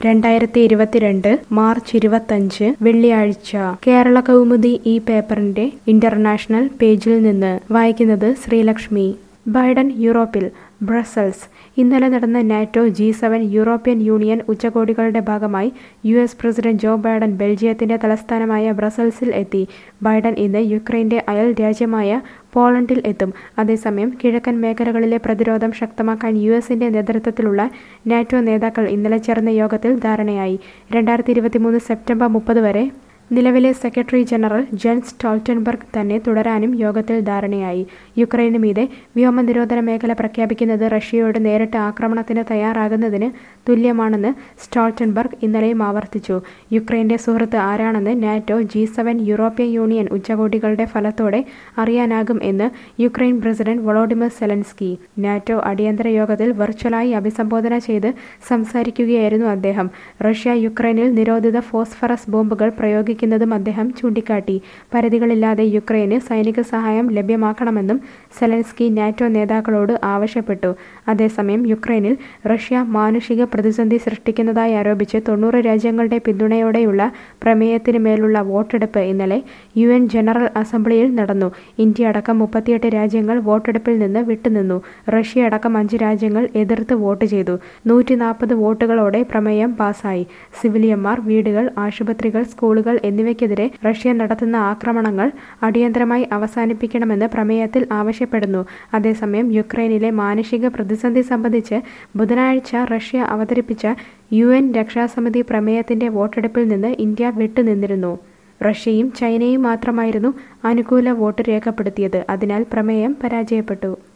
രണ്ടായിരത്തി ഇരുപത്തിരണ്ട് മാർച്ച് ഇരുപത്തഞ്ച് വെള്ളിയാഴ്ച കേരള കൗമുദി ഈ പേപ്പറിന്റെ ഇന്റർനാഷണൽ പേജിൽ നിന്ന് വായിക്കുന്നത് ശ്രീലക്ഷ്മി ബൈഡൻ യൂറോപ്പിൽ ബ്രസൽസ് ഇന്നലെ നടന്ന NATO G seven European Union ഉച്ചകോടികളുടെ ഭാഗമായി U S president Joe Biden ബെൽജിയത്തിന്റെ തലസ്ഥാനമായ ബ്രസൽസിൽ എത്തി ബൈഡൻ ഇന്ന് യുക്രൈന്റെ അയൽ രാജ്യമായ പോളണ്ടിൽ എത്തും അതേസമയം കിഴക്കൻ മേഖലകളിലെ പ്രതിരോധം ശക്തമാക്കാൻ യു എസിന്റെ നേതൃത്വത്തിലുള്ള നാറ്റോ നേതാക്കൾ ഇന്നലെ ചേർന്ന യോഗത്തിൽ ധാരണയായി രണ്ടായിരത്തി ഇരുപത്തിമൂന്ന് സെപ്റ്റംബർ മുപ്പത് വരെ നിലവിലെ സെക്രട്ടറി ജനറൽ ജെൻസ് സ്റ്റോൾട്ടൻബർഗ് തന്നെ തുടരാനും യോഗത്തിൽ ധാരണയായി യുക്രൈനു മീതെ വ്യോമനിരോധന മേഖല പ്രഖ്യാപിക്കുന്നത് റഷ്യയോട് നേരിട്ട് ആക്രമണത്തിന് തയ്യാറാകുന്നതിന് തുല്യമാണെന്ന് സ്റ്റോൾട്ടൻബർഗ് ഇന്നലെയും ആവർത്തിച്ചു യുക്രൈന്റെ സുഹൃത്ത് ആരാണെന്ന് NATO G seven European Union ഉച്ചകോടികളുടെ ഫലത്തോടെ അറിയാനാകും എന്ന് Ukraine president Volodymyr Zelensky NATO അടിയന്തര യോഗത്തിൽ വെർച്വലായി അഭിസംബോധന ചെയ്ത് സംസാരിക്കുകയായിരുന്നു അദ്ദേഹം റഷ്യ യുക്രൈനിൽ നിരോധിത ഫോസ്ഫറസ് ബോംബുകൾ പ്രയോഗിക്കും ഉപയോഗിക്കുന്നതും അദ്ദേഹം ചൂണ്ടിക്കാട്ടി പരിധികളില്ലാതെ യുക്രൈന് സൈനിക സഹായം ലഭ്യമാക്കണമെന്നും സെലൻസ്കി നാറ്റോ നേതാക്കളോട് ആവശ്യപ്പെട്ടു അതേസമയം യുക്രൈനിൽ റഷ്യ മാനുഷിക പ്രതിസന്ധി സൃഷ്ടിക്കുന്നതായി ആരോപിച്ച് തൊണ്ണൂറ് രാജ്യങ്ങളുടെ പിന്തുണയോടെയുള്ള പ്രമേയത്തിന് മേലുള്ള വോട്ടെടുപ്പ് ഇന്നലെ യു എൻ ജനറൽ അസംബ്ലിയിൽ നടന്നു ഇന്ത്യ അടക്കം മുപ്പത്തിയെട്ട് രാജ്യങ്ങൾ വോട്ടെടുപ്പിൽ നിന്ന് വിട്ടുനിന്നു റഷ്യ അടക്കം അഞ്ച് രാജ്യങ്ങൾ എതിർത്ത് വോട്ട് ചെയ്തു നൂറ്റി നാൽപ്പത് വോട്ടുകളോടെ പ്രമേയം പാസായി സിവിലിയന്മാർ വീടുകൾ ആശുപത്രികൾ സ്കൂളുകൾ എന്നിവയ്ക്കെതിരെ റഷ്യ നടത്തുന്ന ആക്രമണങ്ങൾ അടിയന്തരമായി അവസാനിപ്പിക്കണമെന്ന് പ്രമേയത്തിൽ ആവശ്യപ്പെടുന്നു അതേസമയം യുക്രൈനിലെ മാനുഷിക പ്രതിസന്ധി സംബന്ധിച്ച് ബുധനാഴ്ച റഷ്യ അവതരിപ്പിച്ച യു എൻ രക്ഷാസമിതി പ്രമേയത്തിന്റെ വോട്ടെടുപ്പിൽ നിന്ന് ഇന്ത്യ വിട്ടുനിന്നിരുന്നു റഷ്യയും ചൈനയും മാത്രമായിരുന്നു അനുകൂല വോട്ട് രേഖപ്പെടുത്തിയത് അതിനാൽ പ്രമേയം പരാജയപ്പെട്ടു